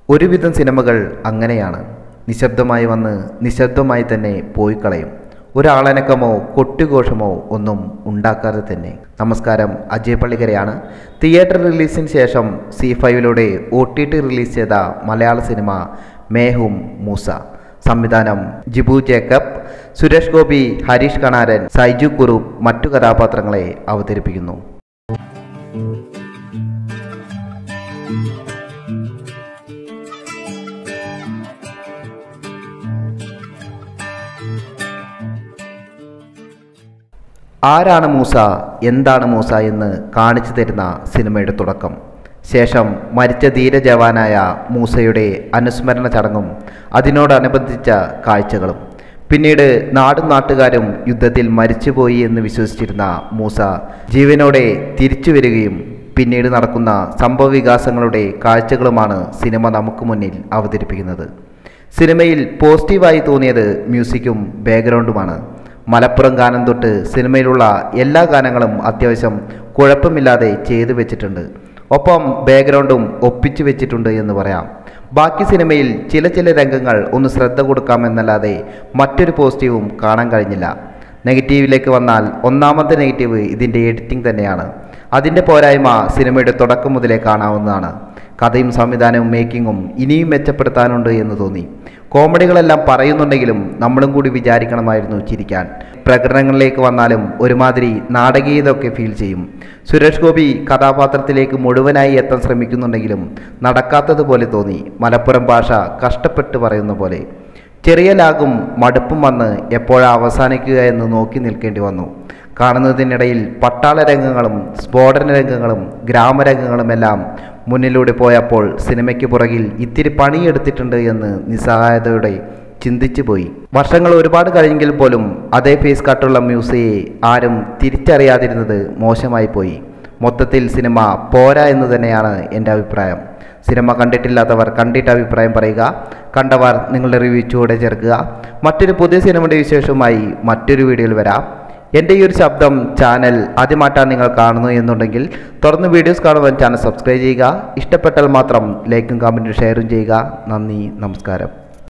ഒരുവിധം സിനിമകൾ അങ്ങനെയാണ് നിശബ്ദമായി വന്ന് നിശബ്ദമായി തന്നെ പോയി കളയും ഒരാളനക്കമോ കൊട്ടുഘോഷമോ ഒന്നും ഉണ്ടാക്കാതെ തന്നെ നമസ്കാരം അജയ് പള്ളിക്കരയാണ് തിയേറ്റർ റിലീസിന് ശേഷം സി ഫൈവിലൂടെ ഒ ടി ടി റിലീസ് ചെയ്ത മലയാള സിനിമ മേഹും മൂസ സംവിധാനം ജിബു ജേക്കബ് സുരേഷ് ഗോപി ഹരീഷ് കണാരൻ സൈജു കുറുപ്പ് മറ്റു കഥാപാത്രങ്ങളെ അവതരിപ്പിക്കുന്നു ആരാണ് മൂസ എന്താണ് മൂസ എന്ന് കാണിച്ചു തരുന്ന സിനിമയുടെ തുടക്കം ശേഷം മരിച്ച ധീരജവാനായ മൂസയുടെ അനുസ്മരണ ചടങ്ങും അതിനോടനുബന്ധിച്ച കാഴ്ചകളും പിന്നീട് നാടും നാട്ടുകാരും യുദ്ധത്തിൽ മരിച്ചുപോയി എന്ന് വിശ്വസിച്ചിരുന്ന മൂസ ജീവനോടെ തിരിച്ചു വരികയും പിന്നീട് നടക്കുന്ന സംഭവവികാസങ്ങളുടെ കാഴ്ചകളുമാണ് സിനിമ നമുക്ക് മുന്നിൽ അവതരിപ്പിക്കുന്നത് സിനിമയിൽ പോസിറ്റീവായി തോന്നിയത് മ്യൂസിക്കും ബാക്ക്ഗ്രൗണ്ടുമാണ് മലപ്പുറം ഗാനം തൊട്ട് സിനിമയിലുള്ള എല്ലാ ഗാനങ്ങളും അത്യാവശ്യം കുഴപ്പമില്ലാതെ ചെയ്തു വെച്ചിട്ടുണ്ട് ഒപ്പം ബാക്ക്ഗ്രൗണ്ടും ഒപ്പിച്ചു വെച്ചിട്ടുണ്ട് എന്ന് പറയാം ബാക്കി സിനിമയിൽ ചില ചില രംഗങ്ങൾ ഒന്ന് ശ്രദ്ധ കൊടുക്കാമെന്നല്ലാതെ മറ്റൊരു പോസിറ്റീവും കാണാൻ കഴിഞ്ഞില്ല നെഗറ്റീവിലേക്ക് വന്നാൽ ഒന്നാമത്തെ നെഗറ്റീവ് ഇതിൻ്റെ എഡിറ്റിംഗ് തന്നെയാണ് അതിൻ്റെ പോരായ്മ സിനിമയുടെ തുടക്കം മുതലേ കാണാവുന്നതാണ് കഥയും സംവിധാനവും മേക്കിങ്ങും ഇനിയും മെച്ചപ്പെടുത്താനുണ്ട് എന്ന് തോന്നി കോമഡികളെല്ലാം പറയുന്നുണ്ടെങ്കിലും നമ്മളും കൂടി വിചാരിക്കണമായിരുന്നു ചിരിക്കാൻ പ്രകടനങ്ങളിലേക്ക് വന്നാലും ഒരുമാതിരി നാടകീയതൊക്കെ ഫീൽ ചെയ്യും സുരേഷ് ഗോപി കഥാപാത്രത്തിലേക്ക് മുഴുവനായി എത്താൻ ശ്രമിക്കുന്നുണ്ടെങ്കിലും നടക്കാത്തതുപോലെ തോന്നി മലപ്പുറം ഭാഷ കഷ്ടപ്പെട്ട് പറയുന്ന പോലെ ചെറിയ ലാഗും മടുപ്പും വന്ന് എപ്പോഴാ അവസാനിക്കുക എന്ന് നോക്കി നിൽക്കേണ്ടി വന്നു കാണുന്നതിനിടയിൽ പട്ടാള രംഗങ്ങളും സ്ഫോടന രംഗങ്ങളും ഗ്രാമരംഗങ്ങളുമെല്ലാം മുന്നിലൂടെ പോയപ്പോൾ സിനിമയ്ക്ക് പുറകിൽ ഇത്തിരി പണിയെടുത്തിട്ടുണ്ട് എന്ന് നിസ്സഹായതയോടെ ചിന്തിച്ചു പോയി വർഷങ്ങൾ ഒരുപാട് കഴിഞ്ഞെങ്കിൽ പോലും അതേ ഫേസ് കട്ടുള്ള മ്യൂസിയെ ആരും തിരിച്ചറിയാതിരുന്നത് മോശമായി പോയി മൊത്തത്തിൽ സിനിമ പോരാ എന്ന് തന്നെയാണ് എൻ്റെ അഭിപ്രായം സിനിമ കണ്ടിട്ടില്ലാത്തവർ കണ്ടിട്ട് അഭിപ്രായം പറയുക കണ്ടവർ നിങ്ങളുടെ റിവ്യൂ ചൂടെ ചേർക്കുക മറ്റൊരു പുതിയ സിനിമയുടെ വിശേഷവുമായി മറ്റൊരു വീഡിയോയിൽ വരാം എൻ്റെ ഈ ഒരു ശബ്ദം ചാനൽ ആദ്യമായിട്ടാണ് നിങ്ങൾ കാണുന്നു എന്നുണ്ടെങ്കിൽ തുറന്ന് വീഡിയോസ് കാണുവാൻ ചാനൽ സബ്സ്ക്രൈബ് ചെയ്യുക ഇഷ്ടപ്പെട്ടാൽ മാത്രം ലൈക്കും കമൻറ്റും ഷെയറും ചെയ്യുക നന്ദി നമസ്കാരം